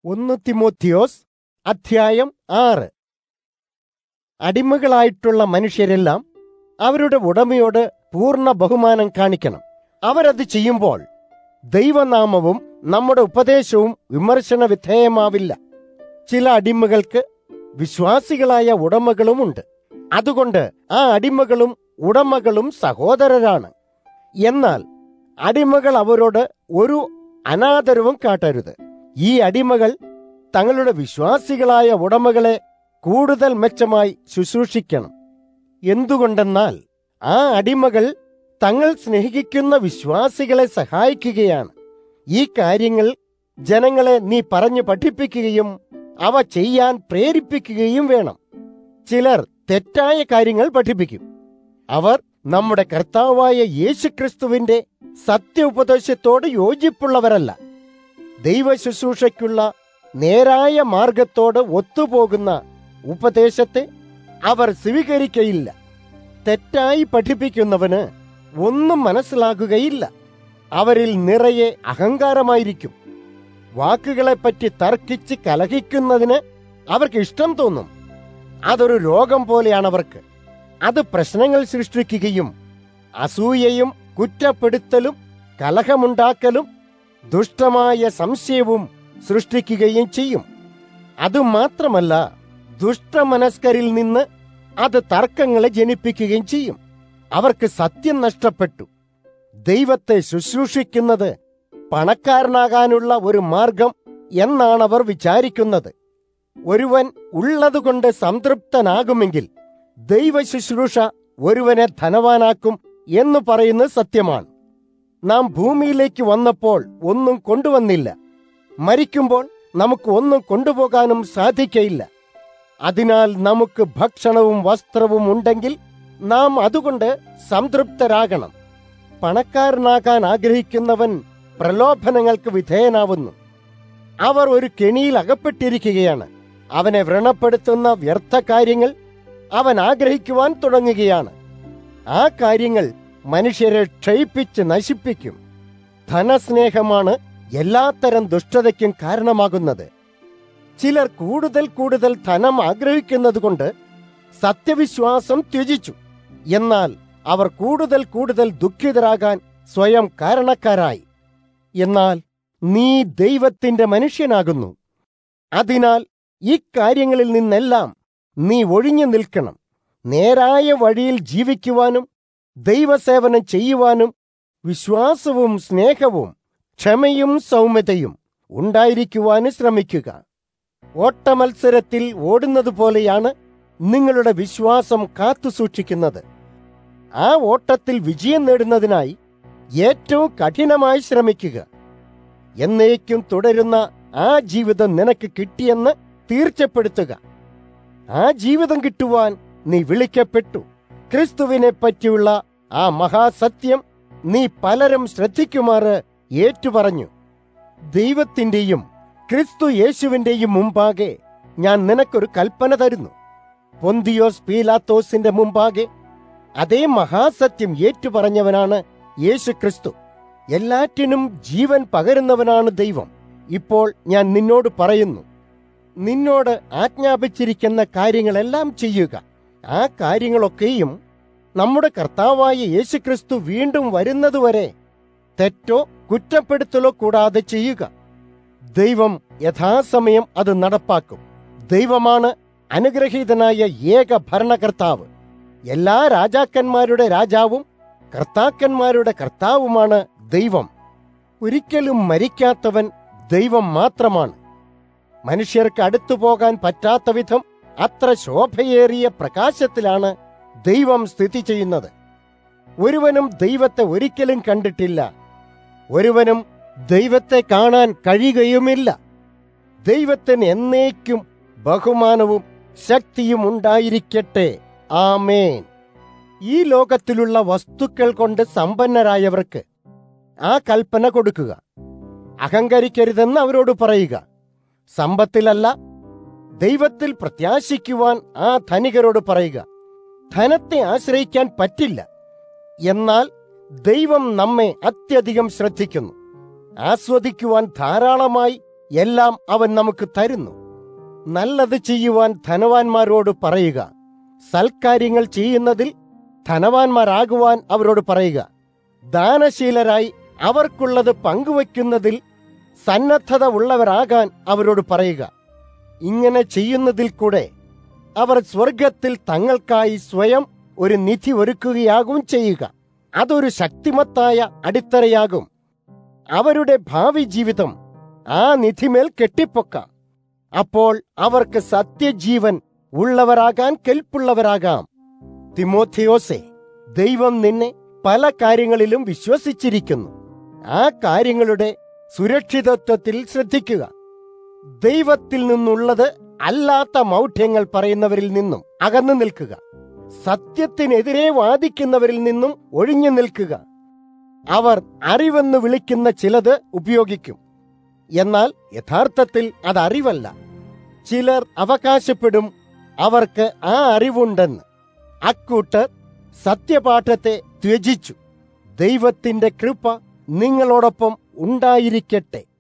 ഒന്ന് തിമോത്തിയോസ് അധ്യായം ആറ് അടിമകളായിട്ടുള്ള മനുഷ്യരെല്ലാം അവരുടെ ഉടമയോട് പൂർണ്ണ ബഹുമാനം കാണിക്കണം അവരത് ചെയ്യുമ്പോൾ ദൈവനാമവും നമ്മുടെ ഉപദേശവും വിമർശന വിധേയമാവില്ല ചില അടിമകൾക്ക് വിശ്വാസികളായ ഉടമകളുമുണ്ട് അതുകൊണ്ട് ആ അടിമകളും ഉടമകളും സഹോദരരാണ് എന്നാൽ അടിമകൾ അവരോട് ഒരു അനാദരവും കാട്ടരുത് ഈ അടിമകൾ തങ്ങളുടെ വിശ്വാസികളായ ഉടമകളെ കൂടുതൽ മെച്ചമായി ശുശ്രൂഷിക്കണം എന്തുകൊണ്ടെന്നാൽ ആ അടിമകൾ തങ്ങൾ സ്നേഹിക്കുന്ന വിശ്വാസികളെ സഹായിക്കുകയാണ് ഈ കാര്യങ്ങൾ ജനങ്ങളെ നീ പറഞ്ഞു പഠിപ്പിക്കുകയും അവ ചെയ്യാൻ പ്രേരിപ്പിക്കുകയും വേണം ചിലർ തെറ്റായ കാര്യങ്ങൾ പഠിപ്പിക്കും അവർ നമ്മുടെ കർത്താവായ യേശുക്രിസ്തുവിന്റെ സത്യ ഉപദേശത്തോട് യോജിപ്പുള്ളവരല്ല ദൈവ ശുശ്രൂഷയ്ക്കുള്ള നേരായ മാർഗത്തോട് ഒത്തുപോകുന്ന ഉപദേശത്തെ അവർ സ്വീകരിക്കയില്ല തെറ്റായി പഠിപ്പിക്കുന്നവന് ഒന്നും മനസ്സിലാകുകയില്ല അവരിൽ നിറയെ അഹങ്കാരമായിരിക്കും വാക്കുകളെപ്പറ്റി തർക്കിച്ച് കലഹിക്കുന്നതിന് അവർക്ക് ഇഷ്ടം തോന്നും അതൊരു രോഗം പോലെയാണ് അവർക്ക് അത് പ്രശ്നങ്ങൾ സൃഷ്ടിക്കുകയും അസൂയയും കുറ്റപ്പെടുത്തലും കലഹമുണ്ടാക്കലും ദുഷ്ടമായ സംശയവും സൃഷ്ടിക്കുകയും ചെയ്യും അതുമാത്രമല്ല ദുഷ്ടമനസ്കരിൽ നിന്ന് അത് തർക്കങ്ങളെ ജനിപ്പിക്കുകയും ചെയ്യും അവർക്ക് സത്യം നഷ്ടപ്പെട്ടു ദൈവത്തെ ശുശ്രൂഷിക്കുന്നത് പണക്കാരനാകാനുള്ള ഒരു മാർഗം എന്നാണ് അവർ വിചാരിക്കുന്നത് ഒരുവൻ ഉള്ളതുകൊണ്ട് സംതൃപ്തനാകുമെങ്കിൽ ദൈവ ശുശ്രൂഷ ഒരുവനെ ധനവാനാക്കും എന്ന് പറയുന്നത് സത്യമാണ് നാം ഭൂമിയിലേക്ക് വന്നപ്പോൾ ഒന്നും കൊണ്ടുവന്നില്ല മരിക്കുമ്പോൾ നമുക്ക് ഒന്നും കൊണ്ടുപോകാനും സാധിക്കയില്ല അതിനാൽ നമുക്ക് ഭക്ഷണവും വസ്ത്രവും ഉണ്ടെങ്കിൽ നാം അതുകൊണ്ട് സംതൃപ്തരാകണം പണക്കാരനാകാൻ ആഗ്രഹിക്കുന്നവൻ പ്രലോഭനങ്ങൾക്ക് വിധേയനാവുന്നു അവർ ഒരു കെണിയിൽ അകപ്പെട്ടിരിക്കുകയാണ് അവനെ വ്രണപ്പെടുത്തുന്ന വ്യർത്ഥ കാര്യങ്ങൾ അവൻ ആഗ്രഹിക്കുവാൻ തുടങ്ങുകയാണ് ആ കാര്യങ്ങൾ മനുഷ്യരെ ക്ഷയിപ്പിച്ച് നശിപ്പിക്കും ധനസ്നേഹമാണ് എല്ലാത്തരം ദുഷ്ടതയ്ക്കും കാരണമാകുന്നത് ചിലർ കൂടുതൽ കൂടുതൽ ധനം ആഗ്രഹിക്കുന്നതുകൊണ്ട് സത്യവിശ്വാസം ത്യജിച്ചു എന്നാൽ അവർ കൂടുതൽ കൂടുതൽ ദുഃഖിതരാകാൻ സ്വയം കാരണക്കാരായി എന്നാൽ നീ ദൈവത്തിന്റെ മനുഷ്യനാകുന്നു അതിനാൽ ഇക്കാര്യങ്ങളിൽ നിന്നെല്ലാം നീ ഒഴിഞ്ഞു നിൽക്കണം നേരായ വഴിയിൽ ജീവിക്കുവാനും ദൈവസേവനം ചെയ്യുവാനും വിശ്വാസവും സ്നേഹവും ക്ഷമയും സൗമ്യതയും ഉണ്ടായിരിക്കുവാനും ശ്രമിക്കുക ഓട്ടമത്സരത്തിൽ ഓടുന്നത് പോലെയാണ് നിങ്ങളുടെ വിശ്വാസം കാത്തുസൂക്ഷിക്കുന്നത് ആ ഓട്ടത്തിൽ വിജയം നേടുന്നതിനായി ഏറ്റവും കഠിനമായി ശ്രമിക്കുക എന്നേക്കും തുടരുന്ന ആ ജീവിതം നിനക്ക് കിട്ടിയെന്ന് തീർച്ചപ്പെടുത്തുക ആ ജീവിതം കിട്ടുവാൻ നീ വിളിക്കപ്പെട്ടു ക്രിസ്തുവിനെ പറ്റിയുള്ള ആ മഹാസത്യം നീ പലരും ശ്രദ്ധിക്കുമാറ് ഏറ്റുപറഞ്ഞു ദൈവത്തിന്റെയും ക്രിസ്തു യേശുവിന്റെയും മുമ്പാകെ ഞാൻ നിനക്കൊരു കൽപ്പന തരുന്നു പൊന്തിയോസ് പീലാത്തോസിന്റെ മുമ്പാകെ അതേ മഹാസത്യം ഏറ്റുപറഞ്ഞവനാണ് യേശു ക്രിസ്തു എല്ലാറ്റിനും ജീവൻ പകരുന്നവനാണ് ദൈവം ഇപ്പോൾ ഞാൻ നിന്നോട് പറയുന്നു നിന്നോട് ആജ്ഞാപിച്ചിരിക്കുന്ന കാര്യങ്ങളെല്ലാം ചെയ്യുക ആ കാര്യങ്ങളൊക്കെയും നമ്മുടെ കർത്താവായ യേശുക്രിസ്തു വീണ്ടും വരുന്നതുവരെ തെറ്റോ കുറ്റപ്പെടുത്തലോ കൂടാതെ ചെയ്യുക ദൈവം യഥാസമയം അത് നടപ്പാക്കും ദൈവമാണ് അനുഗ്രഹീതനായ ഏക ഭരണകർത്താവ് എല്ലാ രാജാക്കന്മാരുടെ രാജാവും കർത്താക്കന്മാരുടെ കർത്താവുമാണ് ദൈവം ഒരിക്കലും മരിക്കാത്തവൻ ദൈവം മാത്രമാണ് മനുഷ്യർക്ക് അടുത്തു പോകാൻ പറ്റാത്ത വിധം അത്ര ശോഭയേറിയ പ്രകാശത്തിലാണ് ദൈവം സ്ഥിതി ചെയ്യുന്നത് ഒരുവനും ദൈവത്തെ ഒരിക്കലും കണ്ടിട്ടില്ല ഒരുവനും ദൈവത്തെ കാണാൻ കഴിയുകയുമില്ല ദൈവത്തിന് എന്നേക്കും ബഹുമാനവും ശക്തിയും ഉണ്ടായിരിക്കട്ടെ ആമേൻ ഈ ലോകത്തിലുള്ള വസ്തുക്കൾ കൊണ്ട് സമ്പന്നരായവർക്ക് ആ കൽപ്പന കൊടുക്കുക അഹങ്കരിക്കരുതെന്ന് അവരോട് പറയുക സമ്പത്തിലല്ല ദൈവത്തിൽ പ്രത്യാശിക്കുവാൻ ആ ധനികരോട് പറയുക ധനത്തെ ആശ്രയിക്കാൻ പറ്റില്ല എന്നാൽ ദൈവം നമ്മെ അത്യധികം ശ്രദ്ധിക്കുന്നു ആസ്വദിക്കുവാൻ ധാരാളമായി എല്ലാം അവൻ നമുക്ക് തരുന്നു നല്ലത് ചെയ്യുവാൻ ധനവാന്മാരോട് പറയുക സൽക്കാര്യങ്ങൾ ചെയ്യുന്നതിൽ ധനവാന്മാരാകുവാൻ അവരോട് പറയുക ദാനശീലരായി അവർക്കുള്ളത് പങ്കുവയ്ക്കുന്നതിൽ സന്നദ്ധത ഉള്ളവരാകാൻ അവരോട് പറയുക ഇങ്ങനെ ചെയ്യുന്നതിൽ കൂടെ അവർ സ്വർഗത്തിൽ തങ്ങൾക്കായി സ്വയം ഒരു നിധി ഒരുക്കുകയാകും ചെയ്യുക അതൊരു ശക്തിമത്തായ അടിത്തറയാകും അവരുടെ ഭാവി ജീവിതം ആ നിധിമേൽ കെട്ടിപ്പൊക്കാം അപ്പോൾ അവർക്ക് സത്യജീവൻ ഉള്ളവരാകാൻ കെൽപ്പുള്ളവരാകാം തിമോഥിയോസെ ദൈവം നിന്നെ പല കാര്യങ്ങളിലും വിശ്വസിച്ചിരിക്കുന്നു ആ കാര്യങ്ങളുടെ സുരക്ഷിതത്വത്തിൽ ശ്രദ്ധിക്കുക ദൈവത്തിൽ നിന്നുള്ളത് അല്ലാത്ത മൗഢ്യങ്ങൾ പറയുന്നവരിൽ നിന്നും അകന്നു നിൽക്കുക സത്യത്തിനെതിരെ വാദിക്കുന്നവരിൽ നിന്നും ഒഴിഞ്ഞു നിൽക്കുക അവർ അറിവെന്ന് വിളിക്കുന്ന ചിലത് ഉപയോഗിക്കും എന്നാൽ യഥാർത്ഥത്തിൽ അത് അറിവല്ല ചിലർ അവകാശപ്പെടും അവർക്ക് ആ അറിവുണ്ടെന്ന് അക്കൂട്ടർ സത്യപാഠത്തെ ത്യജിച്ചു ദൈവത്തിന്റെ കൃപ നിങ്ങളോടൊപ്പം ഉണ്ടായിരിക്കട്ടെ